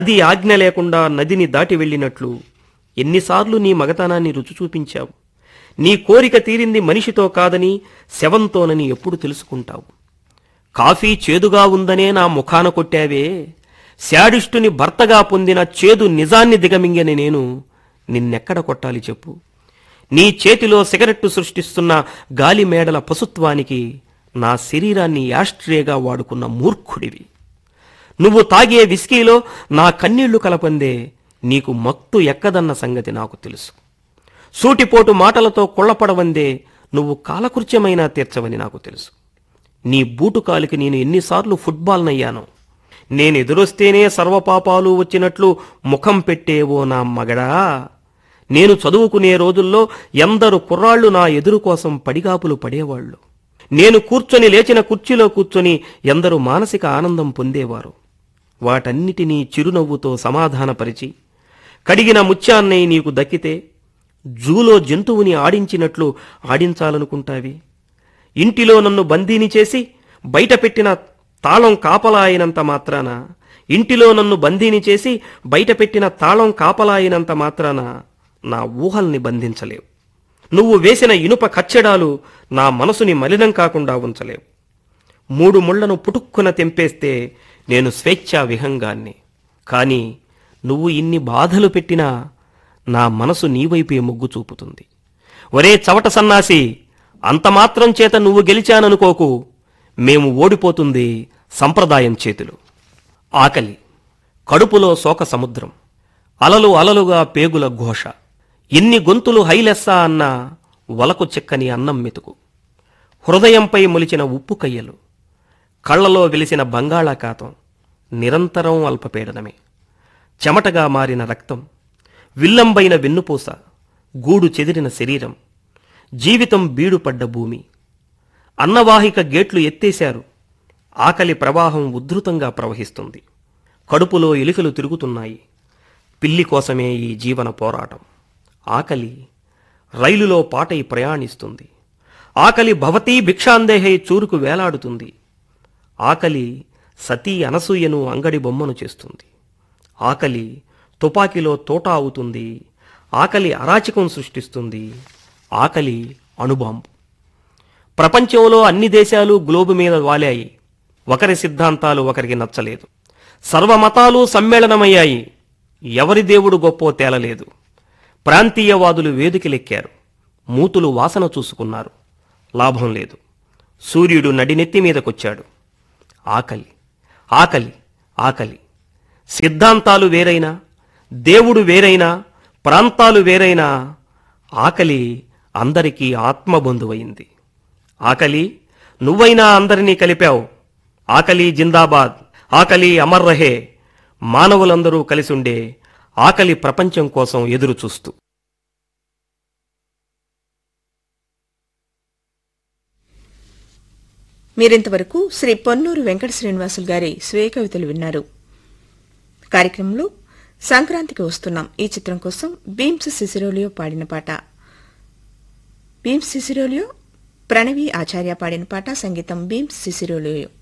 నది ఆజ్ఞ లేకుండా నదిని దాటి వెళ్ళినట్లు ఎన్నిసార్లు నీ మగతనాన్ని రుచి చూపించావు నీ కోరిక తీరింది మనిషితో కాదని శవంతోనని ఎప్పుడు తెలుసుకుంటావు కాఫీ చేదుగా ఉందనే నా ముఖాన కొట్టావే శాడిస్టుని భర్తగా పొందిన చేదు నిజాన్ని దిగమింగని నేను నిన్నెక్కడ కొట్టాలి చెప్పు నీ చేతిలో సిగరెట్టు సృష్టిస్తున్న గాలి మేడల పశుత్వానికి నా శరీరాన్ని యాస్ట్రేగా వాడుకున్న మూర్ఖుడివి నువ్వు తాగే విస్కీలో నా కన్నీళ్లు కలపందే నీకు మత్తు ఎక్కదన్న సంగతి నాకు తెలుసు సూటిపోటు మాటలతో కుళ్ళపడవందే నువ్వు కాలకృత్యమైనా తీర్చవని నాకు తెలుసు నీ బూటు కాలికి నేను ఎన్నిసార్లు ఫుట్బాల్ నయ్యాను నేను ఎదురొస్తేనే సర్వపాపాలు వచ్చినట్లు ముఖం పెట్టేవో నా మగడా నేను చదువుకునే రోజుల్లో ఎందరు కుర్రాళ్ళు నా ఎదురు కోసం పడిగాపులు పడేవాళ్ళు నేను కూర్చొని లేచిన కుర్చీలో కూర్చొని ఎందరు మానసిక ఆనందం పొందేవారు వాటన్నిటినీ చిరునవ్వుతో సమాధానపరిచి కడిగిన ముత్యాన్నై నీకు దక్కితే జూలో జంతువుని ఆడించినట్లు ఆడించాలనుకుంటావి ఇంటిలో నన్ను బందీని చేసి బయట పెట్టిన తాళం కాపలా అయినంత మాత్రాన ఇంటిలో నన్ను బందీని చేసి బయట పెట్టిన తాళం కాపలా అయినంత మాత్రాన నా ఊహల్ని బంధించలేవు నువ్వు వేసిన ఇనుప కచ్చెడాలు నా మనసుని మలినం కాకుండా ఉంచలేవు మూడు ముళ్లను పుటుక్కున తెంపేస్తే నేను స్వేచ్ఛా విహంగాన్ని కాని నువ్వు ఇన్ని బాధలు పెట్టినా నా మనసు నీవైపే మొగ్గు చూపుతుంది ఒరే చవట సన్నాసి అంత మాత్రం చేత నువ్వు గెలిచాననుకోకు మేము ఓడిపోతుంది సంప్రదాయం చేతులు ఆకలి కడుపులో శోక సముద్రం అలలు అలలుగా పేగుల ఘోష ఎన్ని గొంతులు హైలెస్సా అన్నా వలకు చెక్కని అన్నం మెతుకు హృదయంపై మొలిచిన ఉప్పు కయ్యలు కళ్ళలో వెలిసిన బంగాళాఖాతం నిరంతరం అల్పపీడనమే చెమటగా మారిన రక్తం విల్లంబైన వెన్నుపూస గూడు చెదిరిన శరీరం జీవితం బీడుపడ్డ భూమి అన్నవాహిక గేట్లు ఎత్తేశారు ఆకలి ప్రవాహం ఉద్ధృతంగా ప్రవహిస్తుంది కడుపులో ఎలుకలు తిరుగుతున్నాయి పిల్లి కోసమే ఈ జీవన పోరాటం ఆకలి రైలులో పాటై ప్రయాణిస్తుంది ఆకలి భవతీ భిక్షాందేహై చూరుకు వేలాడుతుంది ఆకలి సతీ అనసూయను అంగడి బొమ్మను చేస్తుంది ఆకలి తుపాకీలో తోట అవుతుంది ఆకలి అరాచకం సృష్టిస్తుంది ఆకలి అణుబాంబు ప్రపంచంలో అన్ని దేశాలు గ్లోబు మీద వాలాయి ఒకరి సిద్ధాంతాలు ఒకరికి నచ్చలేదు సర్వమతాలు సమ్మేళనమయ్యాయి ఎవరి దేవుడు గొప్పో తేలలేదు ప్రాంతీయవాదులు వేదికలెక్కారు మూతులు వాసన చూసుకున్నారు లాభం లేదు సూర్యుడు నడినెత్తి మీదకొచ్చాడు ఆకలి ఆకలి ఆకలి సిద్ధాంతాలు వేరైనా దేవుడు వేరైనా ప్రాంతాలు వేరైనా ఆకలి అందరికీ ఆత్మబంధువైంది ఆకలి నువ్వైనా అందరినీ కలిపావు ఆకలి జిందాబాద్ ఆకలి అమర్ రహే మానవులందరూ కలిసుండే ఆకలి ప్రపంచం కోసం ఎదురు చూస్తూ మీరింతవరకు శ్రీ పొన్నూరు వెంకట శ్రీనివాసులు గారి స్వీయ కవితలు విన్నారు కార్యక్రమంలో సంక్రాంతికి వస్తున్నాం ఈ చిత్రం కోసం భీమ్స్ సిసిరోలియో పాడిన పాట భీమ్స్ సిసిరోలియో ప్రణవి ఆచార్య పాడిన పాట సంగీతం భీమ్స్ సిసిరోలియో